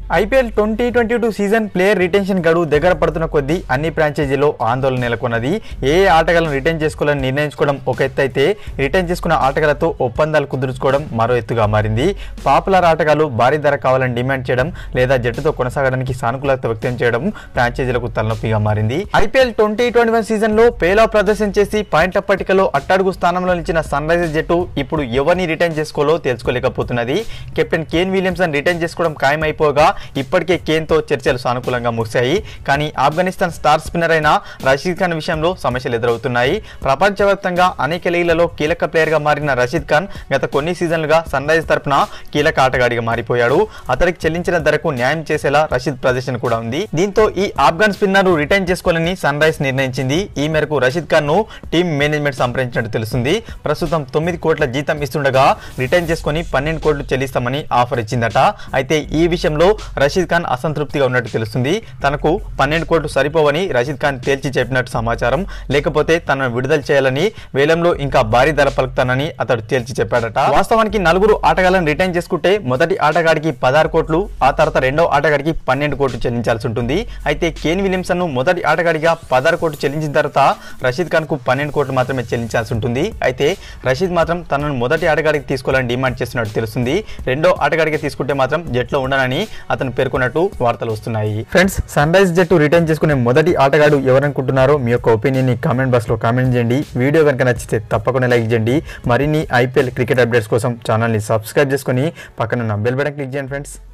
IPL twenty twenty two season player retention గడువు దగ్గర పడుతున్న కొద్దీ అన్ని ఫ్రాంచైజీలో ఆందోళన నెలకొన్నది ఏ ఏ ఆటగాళ్లను రిటైన్ చేసుకోవాలని నిర్ణయించుకోవడం ఒక ఎత్తు అయితే రిటైన్ చేసుకున్న ఆటగాళ్లతో ఒప్పందాలు కుదుర్చుకోవడం మరో ఎత్తుగా మారింది పాపులర్ ఆటగాళ్లు భారీ ధర కావాలని డిమాండ్ చేయడం లేదా జట్టుతో కొనసాగడానికి సానుకూలత వ్యక్తం చేయడం ఫ్రాంచైజీలకు తలనొప్పిగా మారింది IPL twenty twenty one season లో పేలా ప్రదర్శన చేసి పాయింట్ల పట్టికలో అట్టడుగు స్థానంలో నిలిచిన సన్ రైజర్స్ జట్టు ఇప్పుడు ఎవరిని రిటైన్ చేసుకోవాలో తెలుసుకోలేకపోతున్నది కెప్టెన్ కేన్ విలియమ్సన్ రిటైన్ చేసుకోవడం ఖాయమైపోగా ఇప్పటికే కేన్తో చర్చలు సానుకూలంగా ముగిశాయి కానీ ఆఫ్ఘనిస్తాన్ స్టార్ స్పిన్నర్ అయిన రషీద్ ఖాన్ విషయంలో సమస్యలు ఎదురవుతున్నాయి ప్రపంచవ్యాప్తంగా అనేక లీగ్లలో కీలక ప్లేయర్గా మారిన రషీద్ ఖాన్ గత కొన్ని సీజన్లుగా సన్ రైజర్స్ తరపున కీలక ఆటగాడిగా మారిపోయాడు అతడికి చెల్లించిన ధరకు న్యాయం చేసేలా రషీద్ ప్రదర్శన కూడా ఉంది దీంతో ఈ ఆఫ్ఘన్ స్పిన్నర్ రిటైన్ చేసుకోవాలని సన్ రైజర్స్ నిర్ణయించింది ఈ మేరకు రషీద్ ఖాన్ ను టీం మేనేజ్మెంట్ సంప్రదించినట్టు తెలుస్తుంది ప్రస్తుతం తొమ్మిది కోట్ల జీతం ఇస్తుండగా రిటైన్ చేసుకుని పన్నెండు కోట్లు చెల్లిస్తామని ఆఫర్ ఇచ్చిందట అయితే ఈ విషయంలో రషీద్ ఖాన్ అసంతృప్తిగా ఉన్నట్టు తెలుస్తుంది తనకు పన్నెండు కోట్లు సరిపోవని రషీద్ ఖాన్ తేల్చి చెప్పినట్టు సమాచారం లేకపోతే తనను విడుదల చేయాలని వేలంలో ఇంకా భారీ ధర పలుకుతానని అతడు తేల్చి చెప్పాడట వాస్తవానికి నలుగురు ఆటగాళ్లను రిటైన్ చేసుకుంటే మొదటి ఆటగాడికి పదహారు కోట్లు ఆ తర్వాత రెండో ఆటగాడికి పన్నెండు కోట్లు చెల్లించాల్సి ఉంటుంది అయితే కేన్ విలియమ్సన్ ను మొదటి ఆటగాడిగా పదహారు కోట్లు చెల్లించిన తర్వాత రషీద్ ఖాన్ కు పన్నెండు కోట్లు మాత్రమే చెల్లించాల్సి ఉంటుంది అయితే రషీద్ మాత్రం తనను మొదటి ఆటగాడికి తీసుకోవాలని డిమాండ్ చేస్తున్నట్టు తెలుస్తుంది రెండో ఆటగాడికి తీసుకుంటే మాత్రం జట్లో ఉండనని అతను పేర్కొన్నట్టు వార్తలు వస్తున్నాయి ఫ్రెండ్స్ సన్ రైజ్ జట్టు రిటర్న్ చేసుకునే మొదటి ఆటగాడు ఎవరనుకుంటున్నారో మీ యొక్క ఒపీనియన్ ని కామెంట్ బాక్స్ లో కామెంట్ చేయండి వీడియో కనుక నచ్చితే తప్పకుండా లైక్ చేయండి మరిన్ని ఐపీఎల్ క్రికెట్ అప్డేట్స్ కోసం ఛానల్ ని సబ్స్క్రైబ్ చేసుకుని పక్కన బెల్ బటన్ క్లిక్ చేయండి ఫ్రెండ్స్